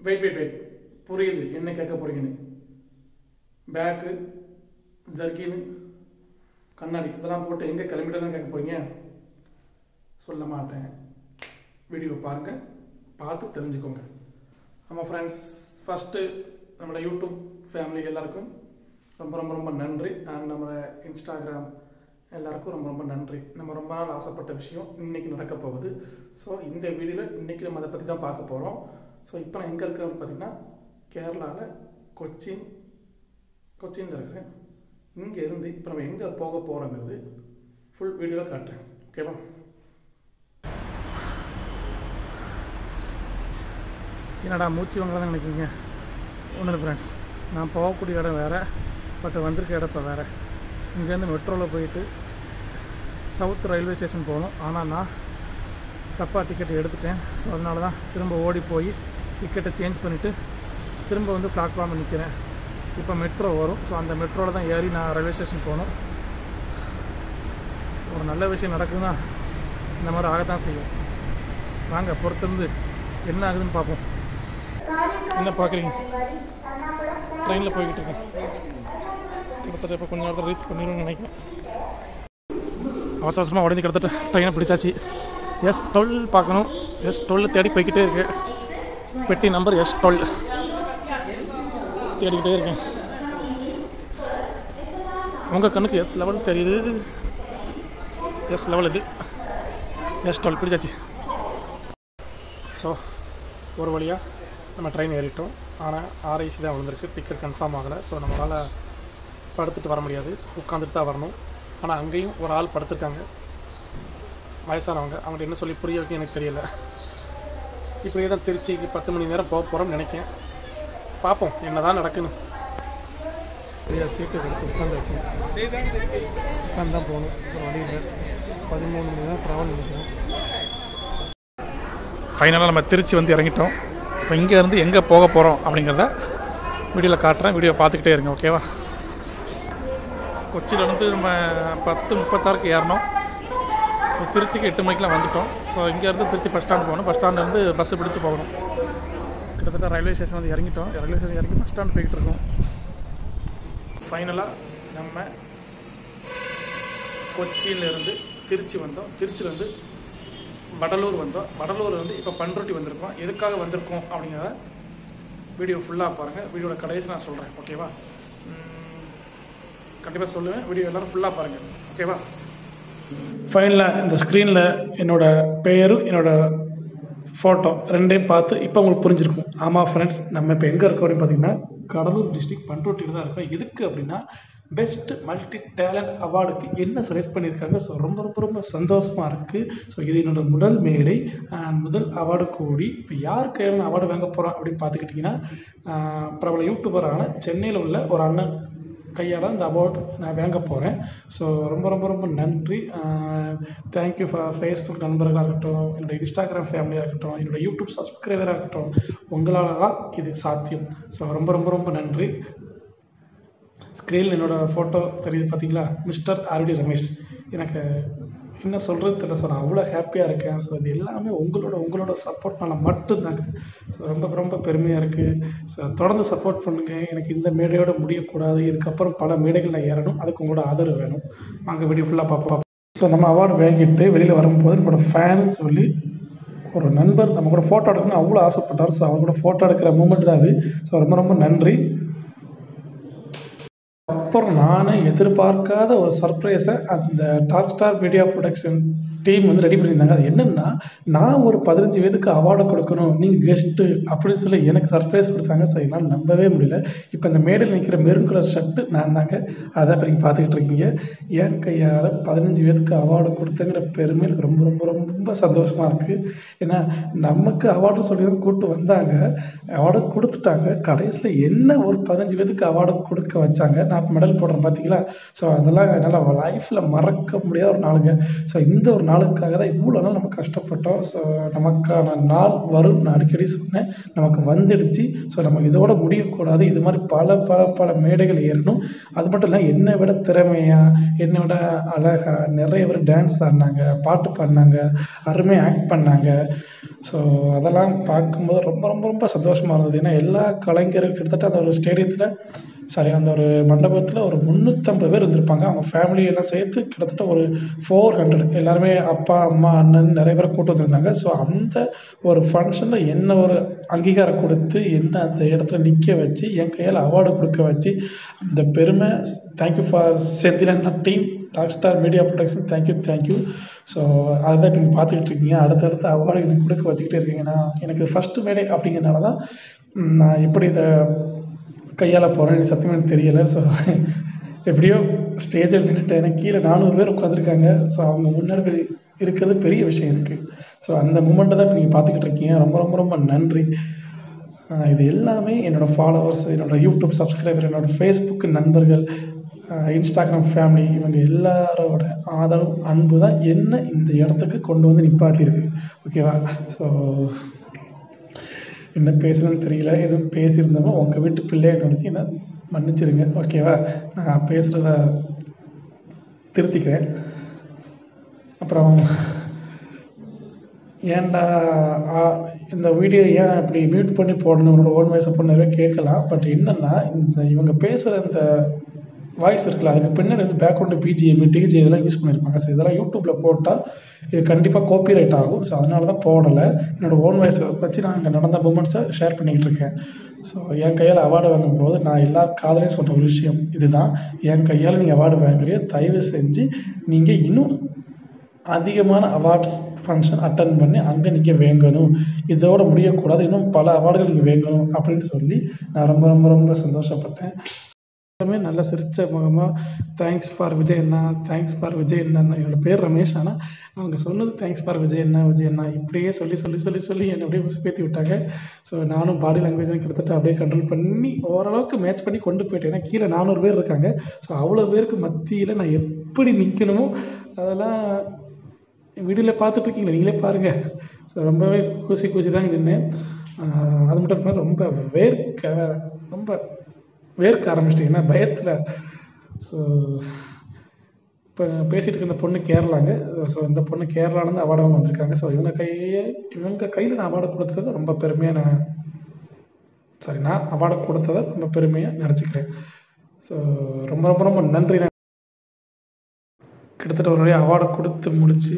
wait wait wait புரியுது என்ன கேட்க போறீங்கன்னு பேக்கு ஜர்கின் கண்ணாடி இதெல்லாம் போட்டு எங்கே கிளம்பிட்டு தான் கேட்க போறீங்க சொல்ல மாட்டேன் வீடியோ பாருங்கள் பார்த்து தெரிஞ்சுக்கோங்க ஆமாம் ஃப்ரெண்ட்ஸ் ஃபஸ்ட்டு நம்மளோட யூடியூப் ஃபேமிலி எல்லாருக்கும் ரொம்ப ரொம்ப ரொம்ப நன்றி அண்ட் நம்மளோட இன்ஸ்டாகிராம் எல்லாருக்கும் ரொம்ப ரொம்ப நன்றி நம்ம ரொம்ப நாள் ஆசைப்பட்ட விஷயம் இன்னைக்கு நடக்க போகுது ஸோ இந்த வீடியோவில் இன்னைக்கு நம்ம அதை பற்றி தான் பார்க்க போகிறோம் ஸோ இப்போ நான் எங்கே இருக்கிறேன்னு பார்த்தீங்கன்னா கேரளாவில் கொச்சின் கொச்சினில் இருக்கிறேன் இங்கே இருந்து இப்போ நம்ம எங்கே போக போகிறோங்கிறது ஃபுல் வீடியோவில் காட்டுறேன் ஓகேவா என்னடா மூச்சு வாங்கலாம் நினைக்கிறீங்க ஒன்றும் இல்லை ஃப்ரெண்ட்ஸ் நான் போகக்கூடிய இடம் வேறு பட் வந்திருக்க இடம் இப்போ வேறு இங்கேருந்து மெட்ரோவில் போயிட்டு சவுத் ரயில்வே ஸ்டேஷன் போகணும் ஆனால் நான் தப்பாக டிக்கெட் எடுத்துட்டேன் ஸோ அதனால தான் திரும்ப ஓடி போய் டிக்கெட்டை சேஞ்ச் பண்ணிவிட்டு திரும்ப வந்து பிளாட்ஃபார்மில் நிற்கிறேன் இப்போ மெட்ரோ வரும் ஸோ அந்த மெட்ரோவில் தான் ஏறி நான் ரயில்வே ஸ்டேஷன் போகணும் ஒரு நல்ல விஷயம் நடக்குதுன்னா இந்த மாதிரி ஆகத்தான் செய்யும் வாங்க பொறுத்திருந்து என்ன ஆகுதுன்னு பார்ப்போம் என்ன பார்க்குறீங்க ட்ரெயினில் போய்கிட்டு இருக்கேன் கிட்டத்தட்ட இப்போ கொஞ்ச நேரத்தில் ரீச் பண்ணிடுவேன்னு நினைக்கிறேன் அவசர அவசரமாக உடனே கிட்டத்தட்ட ட்ரெயினை பிடிச்சாச்சு எஸ் டுவெல் பார்க்கணும் எஸ் டுவெல் தேடி போய்கிட்டே இருக்கு பெட்டி நம்பர் எஸ் டுவெல் தேடிக்கிட்டே இருக்கேன் உங்கள் கண்ணுக்கு எஸ் லெவல் தெரியுது எஸ் லெவல் இது எஸ் டுவெல் பிடிச்சாச்சு ஸோ ஒரு வழியாக நம்ம ட்ரெயின் ஏறிட்டோம் ஆனால் ஆர்ஐசி தான் விழுந்திருக்கு டிக்கெட் கன்ஃபார்ம் ஆகலை ஸோ நம்மளால் படுத்துட்டு வர முடியாது உட்காந்துட்டு தான் வரணும் ஆனால் அங்கேயும் ஒரு ஆள் படுத்திருக்காங்க வயசானவங்க அவங்கள்ட்ட என்ன சொல்லி புரிய வைக்க எனக்கு தெரியல இப்படியே தான் திருச்சிக்கு பத்து மணி நேரம் போக போகிறோம்னு நினைக்கிறேன் பார்ப்போம் என்ன தான் நடக்குன்னு சரியா சீட்டு கொடுத்து உட்காந்து வச்சு உட்காந்து தான் போகணும் ஒரு வழியில் பதிமூணு மணி நேரம் ட்ராவல் நினைக்கிறேன் ஃபைனலாக நம்ம திருச்சி வந்து இறங்கிட்டோம் இப்போ இங்கே இருந்து எங்கே போக போகிறோம் அப்படிங்கிறத வீடியோவில் காட்டுறேன் வீடியோ பார்த்துக்கிட்டே இருங்க ஓகேவா கொச்சியிலேருந்து நம்ம பத்து முப்பத்தாறுக்கு ஏறினோம் இப்போ திருச்சிக்கு எட்டு மணிக்கெலாம் வந்துட்டோம் ஸோ இங்கேருந்து திருச்சி பஸ் ஸ்டாண்டு போகணும் பஸ் ஸ்டாண்ட்லேருந்து பஸ்ஸு பிடிச்சி போகணும் கிட்டத்தட்ட ரயில்வே ஸ்டேஷன் வந்து இறங்கிட்டோம் ரயில்வே ஸ்டேஷன் இறங்கி பஸ் ஸ்டாண்ட் போய்கிட்டு இருக்கோம் ஃபைனலாக நம்ம கொச்சியிலேருந்து திருச்சி வந்தோம் திருச்சியிலேருந்து வடலூர் வந்தோம் வடலூர் வந்து இப்போ பண்ருட்டி வந்திருக்கோம் எதுக்காக வந்திருக்கோம் அப்படிங்கிறத வீடியோ ஃபுல்லாக பாருங்கள் வீடியோட கடைசி நான் சொல்கிறேன் ஓகேவா கண்டிப்பாக சொல்லுவேன் வீடியோ எல்லோரும் ஃபுல்லாக பாருங்கள் ஓகேவா ஃபைனலாக இந்த ஸ்க்ரீனில் என்னோட பெயரும் என்னோட ஃபோட்டோ ரெண்டையும் பார்த்து இப்போ உங்களுக்கு புரிஞ்சிருக்கும் ஆமாம் ஃப்ரெண்ட்ஸ் நம்ம இப்போ எங்கே இருக்கோம் அப்படின்னு பார்த்தீங்கன்னா கடலூர் டிஸ்ட்ரிக்ட் பண்ருட்டியில் தான் இருக்கோம் எதுக்கு அப்படின்னா பெஸ்ட் மல்டி டேலண்ட் அவார்டுக்கு என்ன செலக்ட் பண்ணியிருக்காங்க ஸோ ரொம்ப ரொம்ப ரொம்ப சந்தோஷமாக இருக்குது ஸோ இது என்னோட முதல் மேடை அண்ட் முதல் அவார்டு கூடி இப்போ யார் கையில் நான் அவார்டு வாங்க போகிறோம் அப்படின்னு பார்த்துக்கிட்டிங்கன்னா பிரபல யூடியூபரான சென்னையில் உள்ள ஒரு அண்ணன் கையால் இந்த அவார்டு நான் வாங்க போகிறேன் ஸோ ரொம்ப ரொம்ப ரொம்ப நன்றி தேங்க்யூ ஃபார் ஃபேஸ்புக் நண்பர்களாக இருக்கட்டும் என்னோடய இன்ஸ்டாகிராம் ஃபேமிலியாக இருக்கட்டும் என்னோடய யூடியூப் சப்ஸ்கிரைபராக இருக்கட்டும் உங்களால் தான் இது சாத்தியம் ஸோ ரொம்ப ரொம்ப ரொம்ப நன்றி ஸ்க்ரீனில் என்னோடய ஃபோட்டோ தெரியுது பார்த்தீங்களா மிஸ்டர் ஆர்டி ரமேஷ் எனக்கு என்ன சொல்கிறது தெரியல ஸோ நான் அவ்வளோ ஹாப்பியாக இருக்கேன் ஸோ இது எல்லாமே உங்களோட உங்களோட சப்போர்ட்னால மட்டும்தாங்க ஸோ ரொம்ப ரொம்ப பெருமையாக இருக்குது ஸோ தொடர்ந்து சப்போர்ட் பண்ணுங்கள் எனக்கு இந்த மேடையோடு முடியக்கூடாது இதுக்கப்புறம் பல மேடைகள் நான் ஏறணும் அதுக்கு உங்களோட ஆதரவு வேணும் வாங்க வீடியோ ஃபுல்லாக பார்ப்போம் ஸோ நம்ம அவார்டு வாங்கிட்டு வெளியில் வரும்போது நம்மளோட ஃபேன் சொல்லி ஒரு நண்பர் நம்ம கூட ஃபோட்டோ எடுக்கணும்னு அவ்வளோ ஆசைப்பட்டார் ஸோ அவங்க கூட ஃபோட்டோ எடுக்கிற மூமெண்ட் தான் அது ஸோ ரொம்ப ரொம்ப நன்றி அப்புறம் நானே எதிர்பார்க்காத ஒரு சர்ப்ரைஸை அந்த top star media production team வந்து ரெடி பண்ணியிருந்தாங்க அது என்னென்னா நான் ஒரு பதினஞ்சு பேருக்கு அவார்டு கொடுக்கணும் நீங்கள் கெஸ்ட்டு அப்படின்னு சொல்லி எனக்கு சர்ப்ரைஸ் கொடுத்தாங்க ஸோ என்னால் நம்பவே முடியல இப்போ இந்த மேடையில் நிற்கிற மெரூன் கலர் ஷர்ட்டு நான் தாங்க அதான் இப்போ நீங்கள் பார்த்துக்கிட்டு இருக்கீங்க என் கையால் பதினஞ்சு பேருக்கு அவார்டு கொடுத்தங்கிற பெருமை எனக்கு ரொம்ப ரொம்ப ரொம்ப சந்தோஷமாக இருக்குது ஏன்னா நமக்கு அவார்டு சொல்லி தான் கூப்பிட்டு வந்தாங்க அவார்டு கொடுத்துட்டாங்க கடைசியில் என்ன ஒரு பதினஞ்சு பேருக்கு அவார்டு கொடுக்க வச்சாங்க நான் மெடல் போடுறேன் பார்த்தீங்களா ஸோ அதெல்லாம் என்னால் லைஃப்பில் மறக்க முடியாத ஒரு நாளுங்க ஸோ இந்த ஒரு நாளுக்காக தான் இவ்வளோ நாள் நம்ம கஷ்டப்பட்டோம் ஸோ நமக்கான நாள் வரும் நான் அடிக்கடி சொன்னேன் நமக்கு வந்துடுச்சு ஸோ நம்ம இதோட முடியக்கூடாது இது மாதிரி பல பல பல மேடைகள் ஏறணும் அது மட்டும் இல்லை என்னை விட திறமையாக என்னை விட அழகாக நிறைய பேர் டான்ஸ் ஆடினாங்க பாட்டு பாடினாங்க அருமையாக ஆக்ட் பண்ணாங்க ஸோ அதெல்லாம் பார்க்கும்போது ரொம்ப ரொம்ப ரொம்ப சந்தோஷமாக இருந்தது ஏன்னா எல்லா கலைஞர்கள் கிட்டத்தட்ட அந்த ஒரு ஸ்டேடியத்தில் சாரி அந்த ஒரு மண்டபத்தில் ஒரு முந்நூற்றம்பது பேர் இருந்திருப்பாங்க அவங்க ஃபேமிலி எல்லாம் சேர்த்து கிட்டத்தட்ட ஒரு ஃபோர் ஹண்ட்ரட் எல்லாருமே அப்பா அம்மா அண்ணன் நிறைய பேர் கூட்டு வந்திருந்தாங்க ஸோ அந்த ஒரு ஃபங்க்ஷனில் என்ன ஒரு அங்கீகாரம் கொடுத்து என்ன அந்த இடத்துல நிற்க வச்சு என் கையால் அவார்டு கொடுக்க வச்சு அந்த பெருமை thank you for Senthilan team top star media production thank you thank you so அதுதான் இப்போ நீங்கள் பார்த்துக்கிட்டு இருக்கீங்க அடுத்தடுத்த அவார்டு எனக்கு கொடுக்க வச்சுக்கிட்டே இருக்கீங்க நான் எனக்கு ஃபஸ்ட்டு மேடை அப்படிங்கிறனால தான் ம், நான் எப்படி இதை கையால் போகிறேன் எனக்கு சத்தியமாக எனக்கு தெரியலை ஸோ எப்படியோ ஸ்டேஜில் நின்றுட்டேன் எனக்கு கீழே நானூறு பேர் உட்காந்துருக்காங்க ஸோ அவங்க முன்னாடி இருக்கிறது பெரிய விஷயம் இருக்குது ஸோ அந்த மூமெண்ட்டை தான் இப்போ நீங்கள் பார்த்துக்கிட்டு இருக்கீங்க ரொம்ப ரொம்ப ரொம்ப நன்றி ஆஹ் இது எல்லாமே என்னோடய ஃபாலோவர்ஸ் என்னோடய யூடியூப் சப்ஸ்கிரைபர் என்னோடய ஃபேஸ்புக் நண்பர்கள் ஆஹ் இன்ஸ்டாகிராம் ஃபேமிலி இவங்க எல்லாரோட ஆதரவு அன்பு தான் என்ன இந்த இடத்துக்கு கொண்டு வந்து நிப்பாட்டியிருக்கு ஓகேவா ஸோ என்ன பேசுகிறேன்னு தெரியல எதுவும் பேசியிருந்தாலும் உங்கள் வீட்டு பிள்ளையை நினச்சி என்ன மன்னிச்சிருங்க ஓகேவா நான் பேசுகிறத திருத்திக்கிறேன் அப்புறம் ஏன்டா ஆ, இந்த வீடியோ ஏன் இப்படி மியூட் பண்ணி போடணும் உன்னோட ஓன் வாய்ஸை பண்ணவே கேட்கலாம் பட் என்னென்னா இந்த இவங்க பேசுகிற இந்த வாய்ஸ் இருக்குல்ல அதுக்கு பின்னாடி வந்து பேக்ரவுண்டு பிஜிஎம் டிஜி இதெல்லாம் யூஸ் பண்ணியிருப்பாங்க ஸோ இதெல்லாம் யூடியூப்பில் போட்டால் இது கண்டிப்பாக காப்பிரைட் ஆகும் ஸோ அதனால தான் போடலை என்னோட ஓன் வாய்ஸை வச்சு நான் இங்கே நடந்த மூமெண்ட்ஸை ஷேர் பண்ணிக்கிட்டு இருக்கேன் ஸோ என் கையால் அவார்டு வாங்கும்போது நான் எல்லா காதலையும் சொல்கிற ஒரு விஷயம் இதுதான் என் கையால் நீங்கள் அவார்டு வாங்குறீங்க தயவு செஞ்சு நீங்கள் இன்னும் அதிகமான அவார்ட்ஸ் ஃபங்க்ஷன் அட்டன் பண்ணி அங்கே நீங்கள் வேங்கணும் இதோட முடியக்கூடாது இன்னும் பல அவார்டுகள் நீங்கள் வேங்கணும் அப்படின்னு சொல்லி நான் ரொம்ப ரொம்ப ரொம்ப சந்தோஷப்பட்டேன் எல்லாமே நல்ல சிரிச்ச முகமாக தேங்க்ஸ் ஃபார் விஜய் அண்ணா தேங்க்ஸ் ஃபார் விஜய் அண்ணா தான் என்னோட பேர் ரமேஷ் ஆனால் அவங்க சொன்னது தேங்க்ஸ் ஃபார் விஜய் அண்ணா விஜய் அண்ணா இப்படியே சொல்லி சொல்லி சொல்லி சொல்லி என்னை அப்படியே உசுப்பேத்தி விட்டாங்க ஸோ நானும் பாடி லாங்குவேஜ் கிட்டத்தட்ட அப்படியே கண்ட்ரோல் பண்ணி ஓரளவுக்கு மேட்ச் பண்ணி கொண்டு போயிட்டேன் ஏன்னா கீழே நானூறு பேர் இருக்காங்க ஸோ அவ்வளோ பேருக்கு மத்தியில் நான் எப்படி நிற்கணுமோ அதெல்லாம் வீடியோவில் பார்த்துட்டு இருக்கீங்களா நீங்களே பாருங்கள் ஸோ ரொம்பவே கூசி கூசி தான் நின்னேன் ஆஹ் அது மட்டும் இல்லாமல் ரொம்ப வேர்க்க ரொம்ப வேர்க்க ஆரம்பிச்சிட்டேன் ஏன்னா பயத்தில் ஸோ இப்போ பேசிகிட்டு இருக்க இந்த பொண்ணு கேரளாங்க ஸோ இந்த பொண்ணு கேரளாலேருந்து அவார்டு வாங்க வந்திருக்காங்க ஸோ இவங்க கையே இவங்க கையில் நான் அவார்டு கொடுத்தது ரொம்ப பெருமையாக நான் சாரி நான் அவார்டு கொடுத்ததை ரொம்ப பெருமையாக நினச்சிக்கிறேன் ஸோ ரொம்ப ரொம்ப ரொம்ப நன்றி கிட்டத்தட்ட ஒரு வழியாக அவார்டை கொடுத்து முடிச்சு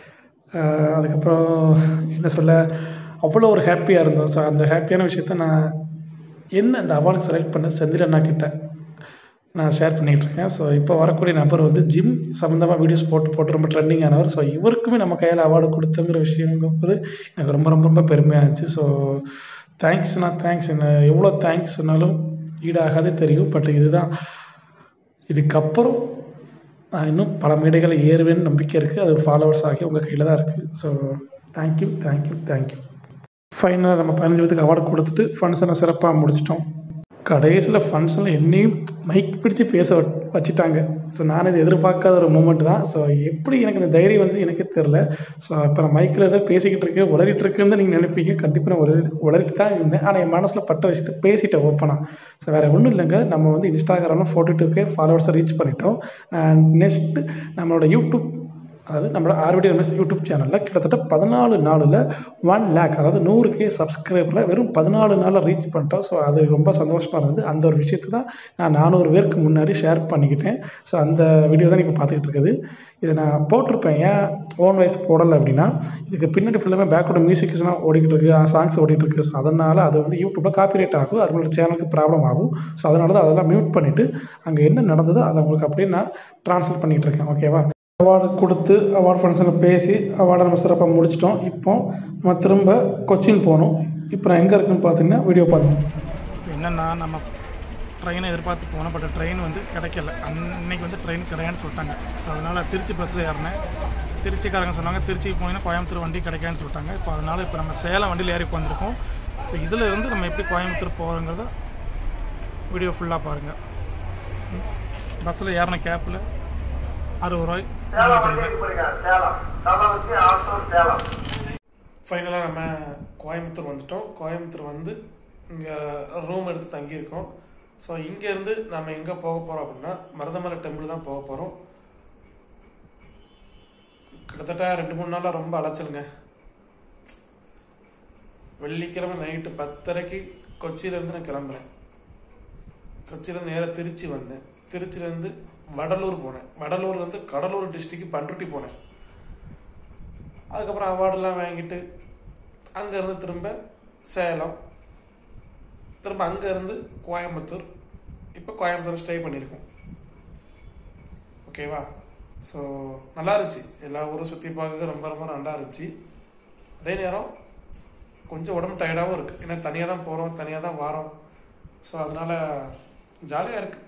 ஆஹ் அதுக்கப்புறம் என்ன சொல்ல அவ்வளோ ஒரு ஹாப்பியாக இருந்தோம் ஸோ அந்த ஹாப்பியான விஷயத்த நான் என்ன இந்த அவார்டுக்கு செலக்ட் பண்ண செந்தில் அண்ணா கிட்ட நான் ஷேர் பண்ணிகிட்டு இருக்கேன் ஸோ இப்போ வரக்கூடிய நபர் வந்து ஜிம் சம்மந்தமாக வீடியோஸ் போட்டு போட்டு ரொம்ப ட்ரெண்டிங் ஆனவர் ஸோ இவருக்குமே நம்ம கையில் அவார்டு கொடுத்தங்கிற விஷயங்கும்போது எனக்கு ரொம்ப ரொம்ப ரொம்ப பெருமையாக இருந்துச்சு ஸோ தேங்க்ஸ்ண்ணா தேங்க்ஸ் என்ன எவ்வளோ தேங்க்ஸ் சொன்னாலும் ஈடாகாதே தெரியும் பட் இதுதான் இதுக்கப்புறம் நான் இன்னும் பல மேடைகளை ஏறுவேன்னு நம்பிக்கை இருக்குது அது ஃபாலோவர்ஸ் ஆகி உங்கள் கையில் தான் இருக்குது ஸோ தேங்க்யூ தேங்க்யூ தேங்க்யூ ஃபைனலாக நம்ம பதினஞ்சு பேத்துக்கு அவார்டு கொடுத்துட்டு ஃபங்க்ஷனை சிறப்பாக முடிச்சிட்டோம் கடைசியில் ஃபங்க்ஷனில் என்னையும் மைக் பிடிச்சு பேச வ- வச்சுட்டாங்க ஸோ நான் இது எதிர்பார்க்காத ஒரு மூமெண்ட் தான் ஸோ எப்படி எனக்கு இந்த தைரியம் வந்து எனக்கே தெரில ஸோ இப்போ நான் மைக்கில் ஏதோ பேசிக்கிட்டு இருக்கேன் உளறிட்டு இருக்கேன்னு தான் நீங்கள் நினைப்பீங்க கண்டிப்பாக நான் உளறி உளறிட்டு தான் இருந்தேன் ஆனால் என் மனசில் பட்ட விஷயத்த பேசிட்டேன் ஓப்பனாக ஸோ வேறு ஒன்றும் இல்லைங்க நம்ம வந்து இன்ஸ்டாகிராமில் ஃபோர்ட்டி டூ கே ஃபாலோவர்ஸை ரீச் பண்ணிட்டோம் அண்ட் நெக்ஸ்ட்டு நம்மளோட யூடியூப் அதாவது நம்மளோட ஆர்பிடி எம்எஸ் யூடியூப் சேனலில் கிட்டத்தட்ட பதினாலு நாளில் ஒன் லேக் அதாவது நூறு கே சப்ஸ்கிரைபரில் வெறும் பதினாலு நாளில் ரீச் பண்ணிட்டோம் ஸோ அது ரொம்ப சந்தோஷமாக இருந்தது அந்த ஒரு விஷயத்தை தான் நான் நானூறு பேருக்கு முன்னாடி ஷேர் பண்ணிக்கிட்டேன் ஸோ அந்த வீடியோ தான் இப்போ பார்த்துக்கிட்டு இருக்குது இதை நான் போட்டிருப்பேன் ஏன் ஓன் வாய்ஸ் போடலை அப்படின்னா இதுக்கு பின்னாடி ஃபுல்லாமே பேக்கோட மியூசிக்ஸ்லாம் ஓடிக்கிட்டு இருக்கு சாங்ஸ் ஓடிட்டு இருக்கு ஸோ அதனால் அது வந்து யூடியூப்பில் காப்பிரைட் ஆகும் அதனோட சேனலுக்கு ப்ராப்ளம் ஆகும் ஸோ அதனால தான் அதெல்லாம் மியூட் பண்ணிவிட்டு அங்கே என்ன நடந்ததோ அதை உங்களுக்கு அப்படியே நான் ட்ரான்ஸ்லேட் பண்ணிகிட்டு இருக்கேன் ஓகேவா அவார்டு கொடுத்து அவார்டு ஃபங்க்ஷனில் பேசி அவார்டை நம்ம சிறப்பாக முடிச்சிட்டோம் இப்போ நம்ம திரும்ப கொச்சின் போகணும் இப்போ நான் எங்கே இருக்குன்னு பார்த்தீங்கன்னா வீடியோ பாருங்க இப்போ என்னென்னா நம்ம ட்ரெயினை எதிர்பார்த்து போனோம் பட் ட்ரெயின் வந்து கிடைக்கல அன்னைக்கு வந்து ட்ரெயின் கிடையாதுன்னு சொல்லிட்டாங்க ஸோ அதனால் திருச்சி பஸ்ஸில் ஏறினேன் திருச்சிக்காரங்க சொன்னாங்க திருச்சிக்கு போனீங்கன்னா கோயம்புத்தூர் வண்டி கிடைக்காதுன்னு சொல்லிட்டாங்க இப்போ அதனால் இப்போ நம்ம சேலம் வண்டியில் ஏறி உட்காந்துருக்கோம் இப்போ இதில் இருந்து நம்ம எப்படி கோயம்புத்தூர் போகிறோங்கிறத வீடியோ ஃபுல்லாக பாருங்கள் பஸ்ஸில் ஏறின கேப்பில் அறுபது ரூபாய் சேலம் வண்டிக்கு போறீங்க சேலம் கள்ளக்குறிச்சி ஆத்தூர் சேலம் ஃபைனலாக நம்ம கோயம்புத்தூர் வந்துட்டோம் கோயம்புத்தூர் வந்து இங்கே ரூம் எடுத்து தங்கியிருக்கோம் ஸோ இங்கேருந்து நம்ம எங்கே போக போகிறோம் அப்படின்னா மருதமலை டெம்பிள் தான் போக போகிறோம் கிட்டத்தட்ட ரெண்டு மூணு நாளாக ரொம்ப அலைச்சலுங்க வெள்ளிக்கிழமை நைட்டு பத்தரைக்கு கொச்சியிலேருந்து நான் கிளம்புறேன் கொச்சியிலேருந்து நேராக திருச்சி வந்தேன் திருச்சியிலேருந்து வடலூர் போனேன் வடலூர் வந்து கடலூர் டிஸ்ட்ரிக்ட் பண்ருட்டி போனேன் அதுக்கப்புறம் அவார்டெல்லாம் வாங்கிட்டு அங்கேருந்து திரும்ப சேலம் திரும்ப அங்கேருந்து கோயம்புத்தூர் இப்போ கோயம்புத்தூர் ஸ்டே பண்ணியிருக்கோம் ஓகேவா ஸோ நல்லா இருந்துச்சு எல்லா ஊரும் சுற்றி பார்க்க ரொம்ப ரொம்ப நல்லா இருந்துச்சு அதே நேரம் கொஞ்சம் உடம்பு டயர்டாகவும் இருக்குது ஏன்னா தனியாக தான் போகிறோம் தனியாக தான் வாரோம் ஸோ அதனால் ஜாலியாக இருக்குது